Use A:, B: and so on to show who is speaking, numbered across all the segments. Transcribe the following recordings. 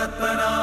A: തത്പരാ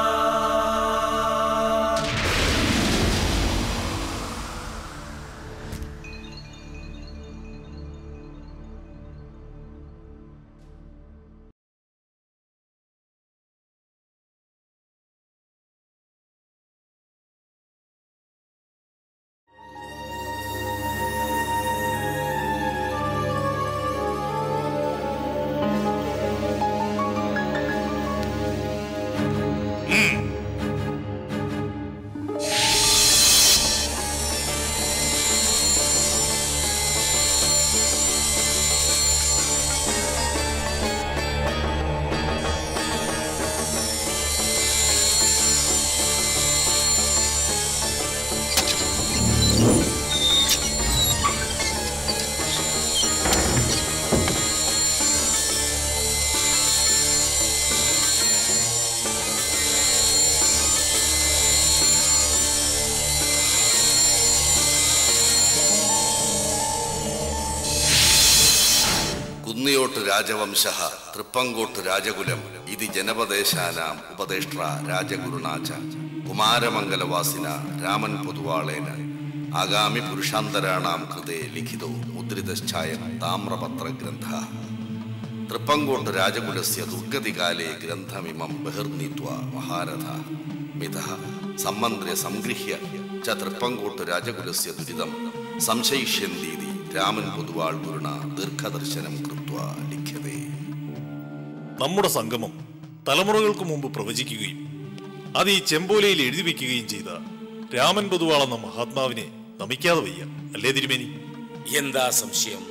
B: കുന്നിയോട്ട് രാജവംശ തൃപ്പങ്കോട്ട് രാജകുലം ഇതി ജനപദേശാനാം ഉപദേഷ്ട്ര രാജഗുരുണാച കുമാരമംഗലവാസിന രാമൻ പൊതുവാളേന ആഗാമി പുരുഷാന്തരാണാം കൃതേ ലിഖിതോ മുദ്രിതശ്ചായം താമ്രപത്രഗ്രന്ഥ തൃപ്പങ്കോട്ട് രാജകുലസ്യ ദുർഗതികാലേ ഗ്രന്ഥമിമം ബഹിർനീത്വ മഹാരഥ മിഥ സമ്മന്ത്ര്യ സംഗൃഹ്യ ച തൃപ്പങ്കോട്ട് രാജകുലസ്യ ദുരിതം സംശയിഷ്യന്തീതി രാമൻ പൊതുവാൾ ഗുരുണ ദീർഘദർശനം കൃത്വ ലിഖ്യതേ
C: നമ്മുടെ സംഗമം തലമുറകൾക്ക് മുമ്പ് പ്രവചിക്കുകയും അത് ഈ ചെമ്പോലയിൽ എഴുതി വെക്കുകയും ചെയ്ത രാമൻ പൊതുവാൾ എന്ന മഹാത്മാവിനെ നമിക്കാതെ വയ്യ അല്ലേ തിരുമേനി
D: എന്താ സംശയം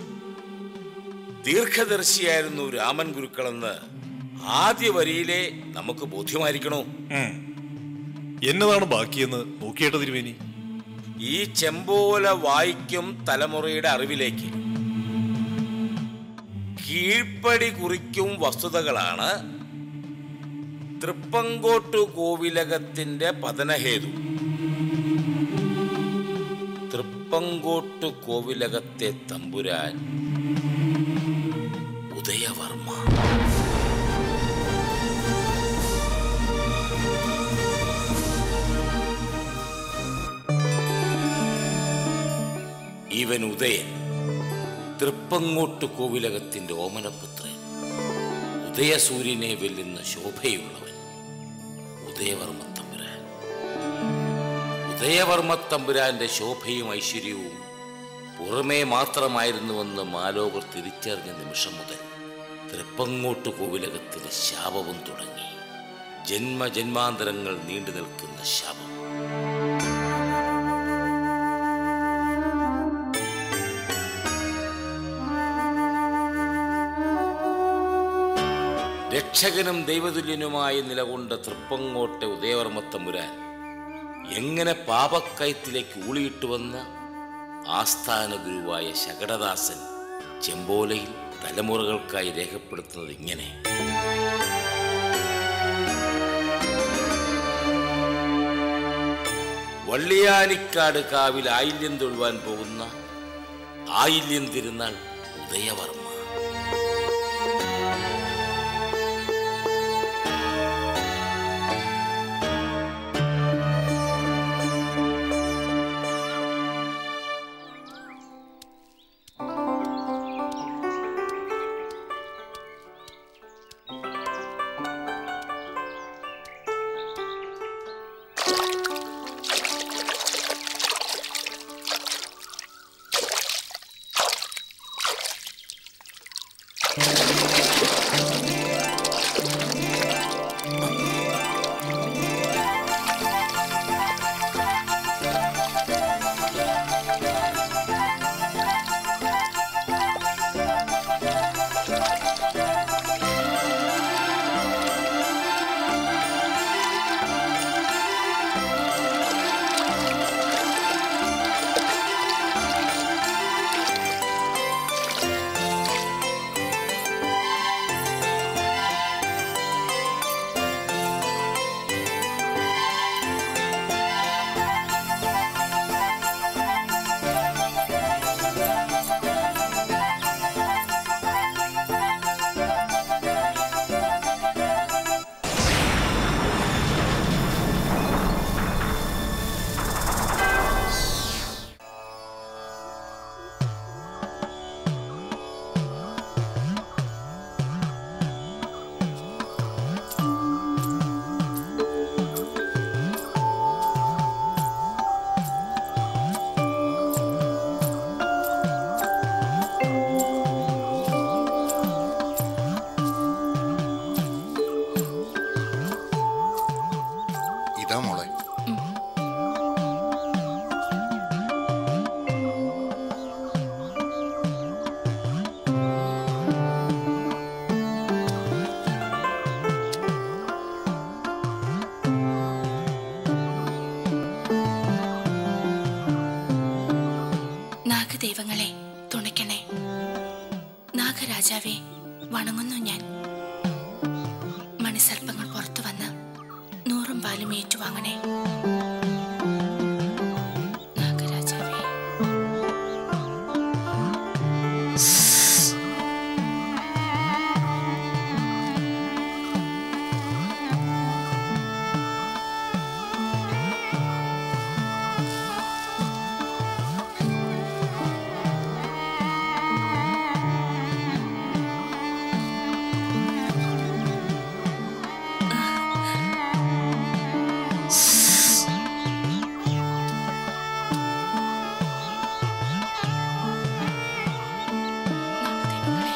D: ദീർഘദർശിയായിരുന്നു രാമൻ ഗുരുക്കളെന്ന് ആദ്യ വരിയിലെ നമുക്ക് ബോധ്യമായിരിക്കണോ
C: എന്നതാണ് ബാക്കിയെന്ന് നോക്കിയേട്ട തിരുമേനി
D: ഈ ചെമ്പോല വായിക്കും തലമുറയുടെ അറിവിലേക്ക് കീഴ്പ്പടി കുറിക്കും വസ്തുതകളാണ് തൃപ്പങ്കോട്ടു കോവിലകത്തിന്റെ പതനഹേതു തൃപ്പങ്കോട്ടു കോവിലകത്തെ തമ്പുരാൻ ഉദയവർമ്മ ഇവൻ ഉദയൻ തൃപ്പങ്ങോട്ട് കോവിലകത്തിന്റെ ഓമനപുത്രൻ ഉദയസൂര്യനെ വെല്ലുന്ന ശോഭയുള്ളവൻ ഉദയവർമ്മ തമ്പുരാൻ ഉദയവർമ്മ തമ്പുരാന്റെ ശോഭയും ഐശ്വര്യവും പുറമേ മാത്രമായിരുന്നുവെന്ന് മാലോകർ തിരിച്ചറിഞ്ഞ നിമിഷം മുതൽ തൃപ്പങ്ങോട്ട് കോവിലകത്തിന് ശാപവും തുടങ്ങി ജന്മജന്മാന്തരങ്ങൾ നീണ്ടു നിൽക്കുന്ന ശാപം രക്ഷകനും ദൈവതുല്യനുമായി നിലകൊണ്ട തൃപ്പങ്ങോട്ടെ ഉദയവർമ്മ തമ്പുരാൻ എങ്ങനെ പാപക്കയത്തിലേക്ക് ഊളിയിട്ടുവന്ന ആസ്ഥാന ഗുരുവായ ശകടദാസൻ ചെമ്പോലയിൽ തലമുറകൾക്കായി രേഖപ്പെടുത്തുന്നത് ഇങ്ങനെ വള്ളിയാനിക്കാട് കാവിൽ ആയില്യം തൊഴുവാൻ പോകുന്ന ആയില്യം തിരുനാൾ ഉദയവർമ്മ
A: വണങ്ങുന്നു ഞാൻ മണിസർപ്പങ്ങൾ പുറത്തു വന്ന് നൂറും പാലും ഏറ്റുവാങ്ങണേ നാഗരാജാവേ നാഗദൈവങ്ങളെ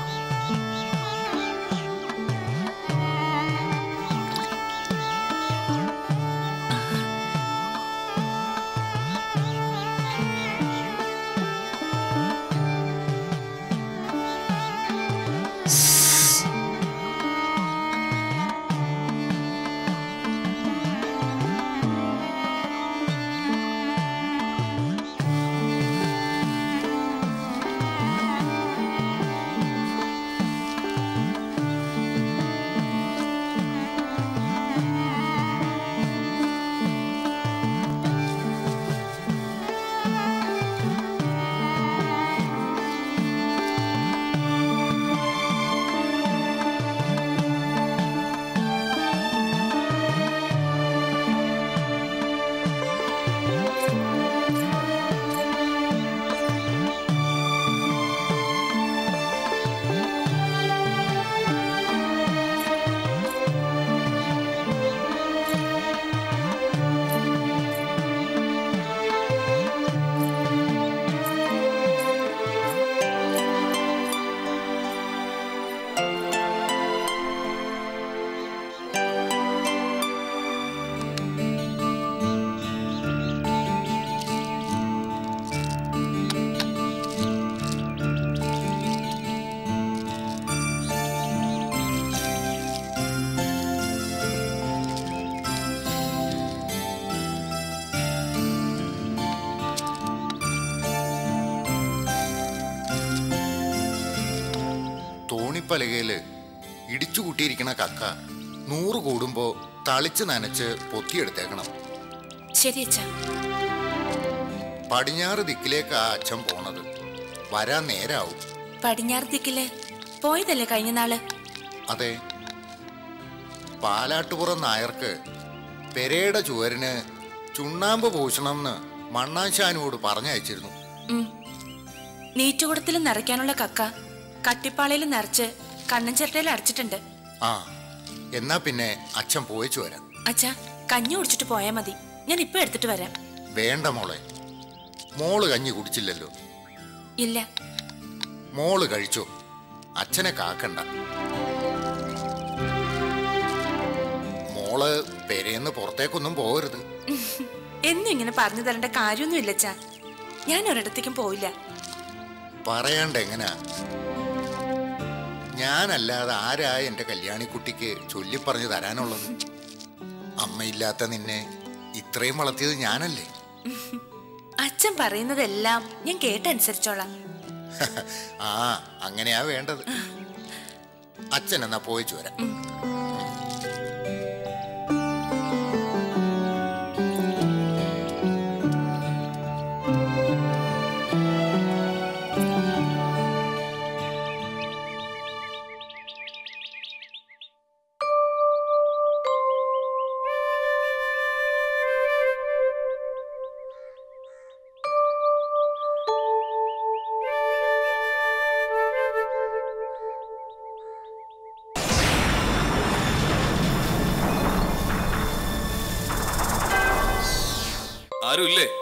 E: തോണിപ്പലകയില് ഇടിച്ചു കൂട്ടിയിരിക്കണ കക്ക നൂറ് കൂടുമ്പോ തളിച്ച് നനച്ച് പൊത്തിയെടുത്തേക്കണം
A: ശരി അച്ഛാ
E: പടിഞ്ഞാറ് ദിക്കിലേക്കാ അച്ഛൻ പോണത് വരാൻ നേരാവും
A: പടിഞ്ഞാറ് ദിക്കില് പോയതല്ലേ കഴിഞ്ഞ നാള്
E: അതെ പാലാട്ടുപുറം നായർക്ക് പെരയുടെ ചുവരിന് ചുണ്ണാമ്പ് പൂശണമെന്ന് മണ്ണാശാനോട് പറഞ്ഞയച്ചിരുന്നു
A: ഉം. നീറ്റുകുടത്തിൽ നിറയ്ക്കാനുള്ള കക്ക കട്ടിപ്പാളയിൽ നിറച്ച് കണ്ണൻ ചിരട്ടയിൽ അടച്ചിട്ടുണ്ട്
E: ആ എന്നാ പിന്നെ അച്ഛൻ പോയിച്ചു വരാം
A: അച്ഛാ കഞ്ഞി കുടിച്ചിട്ട് പോയാ മതി ഞാൻ ഇപ്പൊ എടുത്തിട്ട് വരാം
E: വേണ്ട മോളെ മോള് കഞ്ഞി കുടിച്ചില്ലല്ലോ
A: ഇല്ല
E: മോള് കഴിച്ചോ അച്ഛനെ കാക്കണ്ട മോള് പെരേന്ന് പുറത്തേക്കൊന്നും പോകരുത്
A: എന്നും ഇങ്ങനെ പറഞ്ഞു തരേണ്ട കാര്യമൊന്നും ഇല്ല അച്ഛാ ഞാൻ ഒരിടത്തേക്കും പോയില്ല
E: പറയാണ്ട് എങ്ങനാ ഞാനല്ലാതെ ആരാ എന്റെ കല്യാണിക്കുട്ടിക്ക് ചൊല്ലിപ്പറഞ്ഞു തരാനുള്ളത് അമ്മയില്ലാത്ത നിന്നെ ഇത്രയും വളർത്തിയത് ഞാനല്ലേ
A: അച്ഛൻ പറയുന്നതെല്ലാം ഞാൻ കേട്ടനുസരിച്ചോളാം
E: ആ അങ്ങനെയാ വേണ്ടത് അച്ഛൻ എന്നാ പോയിച്ചു വരാം
F: ആരും ഇല്ലേ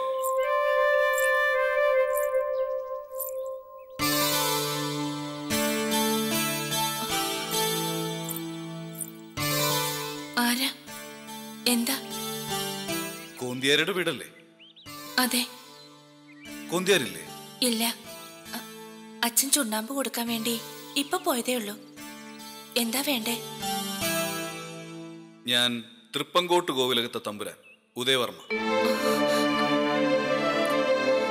A: ആരാ എന്താ
F: കോന്തിയാരുടെ വീടല്ലേ
A: അതെ
F: കോന്തിയാരില്ലേ
A: ഇല്ല അ- അച്ഛൻ ചുണ്ണാമ്പ് കൊടുക്കാൻ വേണ്ടി ഇപ്പൊ പോയതേ ഉള്ളൂ എന്താ വേണ്ടേ
F: ഞാൻ തൃപ്പങ്കോട്ട് കോവിലകത്തെ തമ്പുരാൻ ഉദയവർമ്മ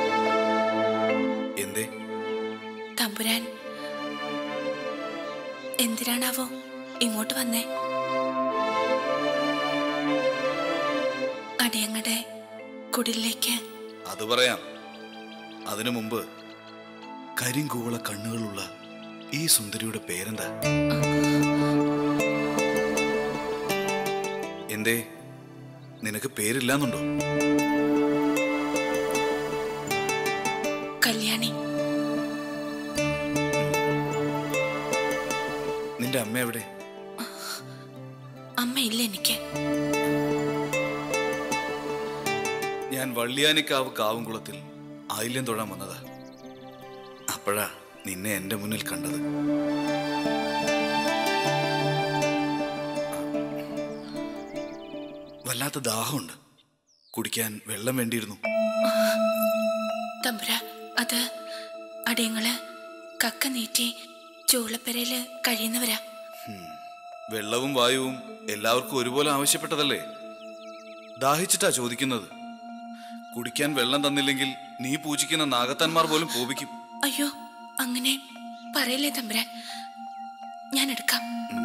F: എന്തേ
A: തമ്പുരാൻ എന്തിനാണാവോ ഇങ്ങോട്ട് വന്നേ അടിയങ്ങടെ കുടിലേക്ക്
F: അത് പറയാം അതിനു മുമ്പ് കരിങ്കൂവള കണ്ണുകളുള്ള ഈ സുന്ദരിയുടെ പേരെന്താ എന്തേ നിനക്ക് പേരില്ലാന്നുണ്ടോ
A: കല്യാണി
F: നിന്റെ അമ്മ എവിടെ
A: അമ്മയില്ല എനിക്ക്
F: ഞാൻ വള്ളിയാനിക്കാവ് കാവുംകുളത്തിൽ ആയില്യം തൊഴാൻ വന്നതാ അപ്പോഴാ നിന്നെ എന്റെ മുന്നിൽ കണ്ടത് വല്ലാത്ത ദാഹമുണ്ട് കുടിക്കാൻ വെള്ളം വേണ്ടിയിരുന്നു
A: തമ്പുര അത് അടിയങ്ങള് കക്ക നീറ്റി ചൂളപ്പെരയില് കഴിയുന്നവരാ
F: വെള്ളവും വായുവും എല്ലാവർക്കും ഒരുപോലെ ആവശ്യപ്പെട്ടതല്ലേ ദാഹിച്ചിട്ടാ ചോദിക്കുന്നത് കുടിക്കാൻ വെള്ളം തന്നില്ലെങ്കിൽ നീ പൂജിക്കുന്ന നാഗത്താന്മാർ പോലും കോപിക്കും
A: അയ്യോ അങ്ങനെ പറയല്ലേ തമ്പുരാൻ ഞാൻ എടുക്കാം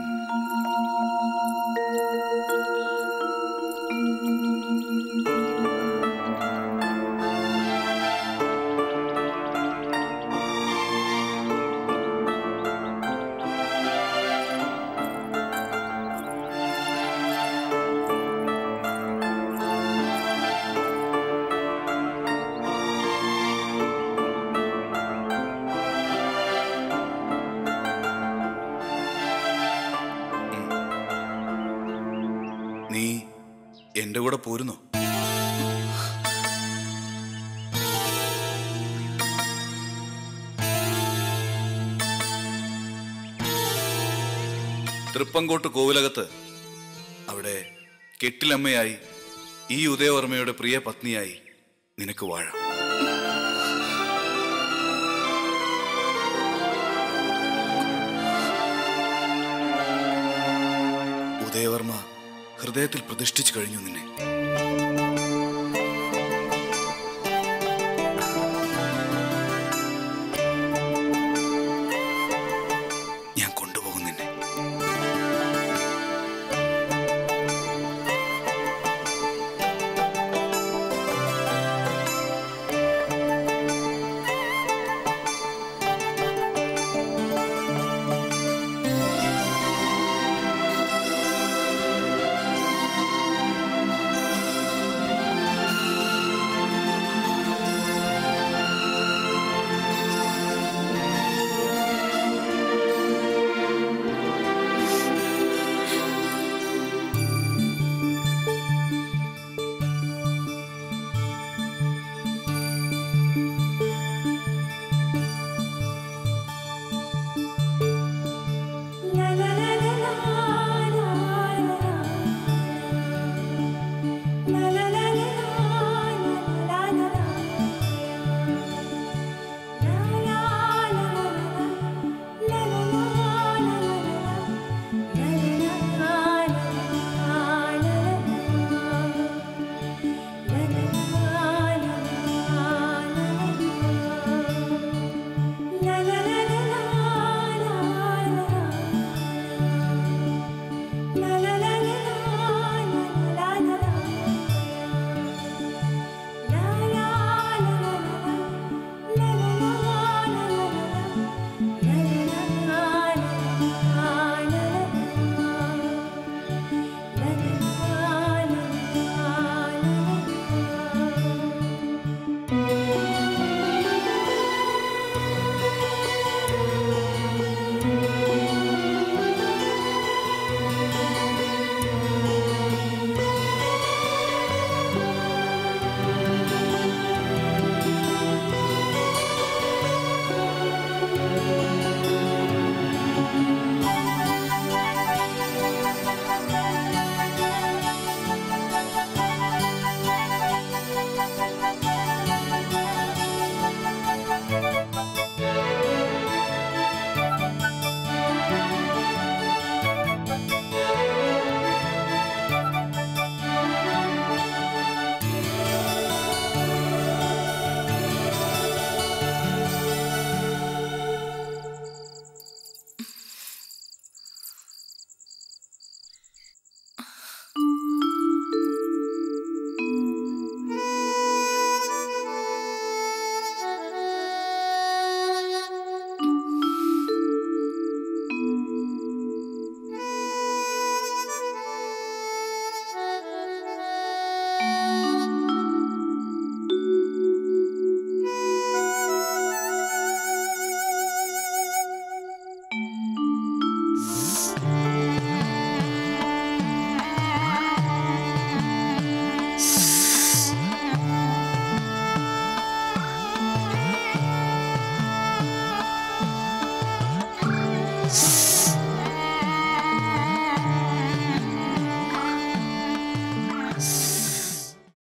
F: നീ എന്റെ കൂടെ പോരുന്നോ തൃപ്പങ്കോട്ട് കോവിലകത്ത് അവിടെ കെട്ടിലമ്മയായി ഈ ഉദയവർമ്മയുടെ പ്രിയ പത്നിയായി നിനക്ക് വാഴാം ഉദയവർമ്മ ഹൃദയത്തിൽ പ്രതിഷ്ഠിച്ചു കഴിഞ്ഞു നിന്നെ